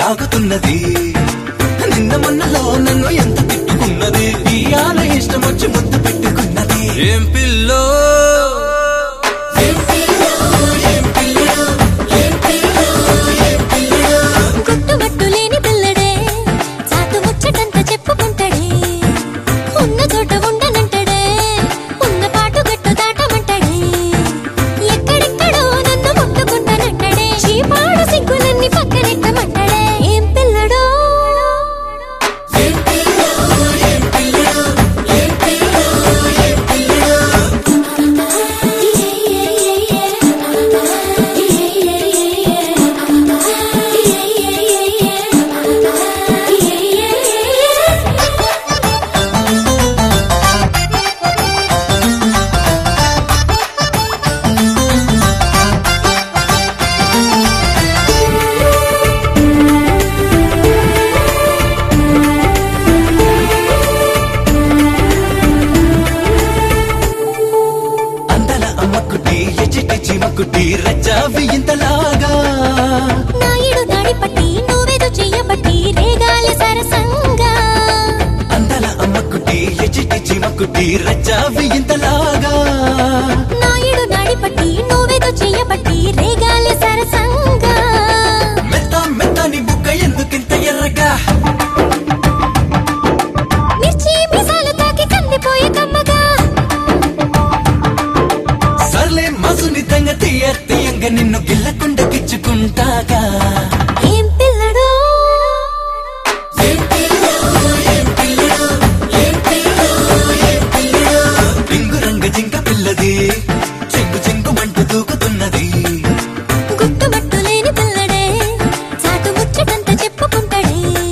తాగుతున్నది నిన్న మొన్నలో నన్ను ఎంత తిట్టుకున్నది ఇయాల ఇష్టం వచ్చి ముద్దు పెట్టుకున్నది ఏం పిల్లో గుట్టుమట్టు లేని పిల్లడే చాటు ముచ్చటంత చెప్పుకుంటాడే ఉన్న చోట ఉండనంటాడే ఉన్న పాటు గట్టు దాటమంటాడే ఎక్కడెక్కడో నన్ను ముట్టుకుంటానంటాడే చీపాడు సిగ్గులన్నీ పక్కనెట్టమంటాడే ఏం పిల్లడో అందల అమ్మకుటి ఎచిటి చిమకుటి రచ్చావి ఇంతలాగా నాయుడు నాడి పట్టి నువ్వేదో చెయ్యబట్టి రేగాలి సరసంగా అందల అమ్మకుటి ఎచిటి చిమకుటి రచ్చావి ఇంతలాగా నాయుడు నాడి పట్టి నువ్వేదో చెయ్యబట్టి రేగాలి సరసంగా మెత్త మెత్తని బుక్క ఎందుకింత ఎర్రగా మిర్చి మిసాలు తాకి కందిపోయే కమ్మగా సర్లే మసుని తంగ తీయ తీయంగ నిన్ను గిల్లకుండా గిచ్చుకుంటాగా ఏం పిల్లడో రింగు రంగ జింక పిల్లది చెంగు చెంగు మంటూ దూకుతున్నది గుట్టుమట్టు లేని పిల్లడే చాటు ముచ్చటంత చెప్పుకుంటాడే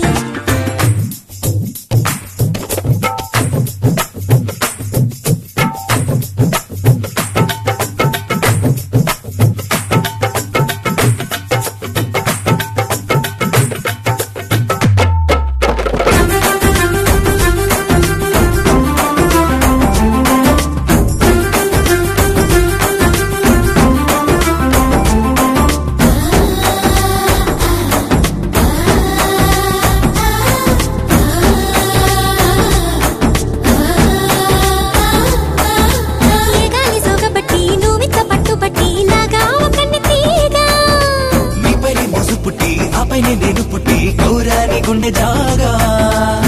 ఏ గాలి సోకబట్టి నువ్వింత పట్టుబట్టి లాగా ఒకన్ని తీగా నీపైనే మోసు పుట్టి ఆపైనే నేను పుట్టి గౌరాని గుండె జాగా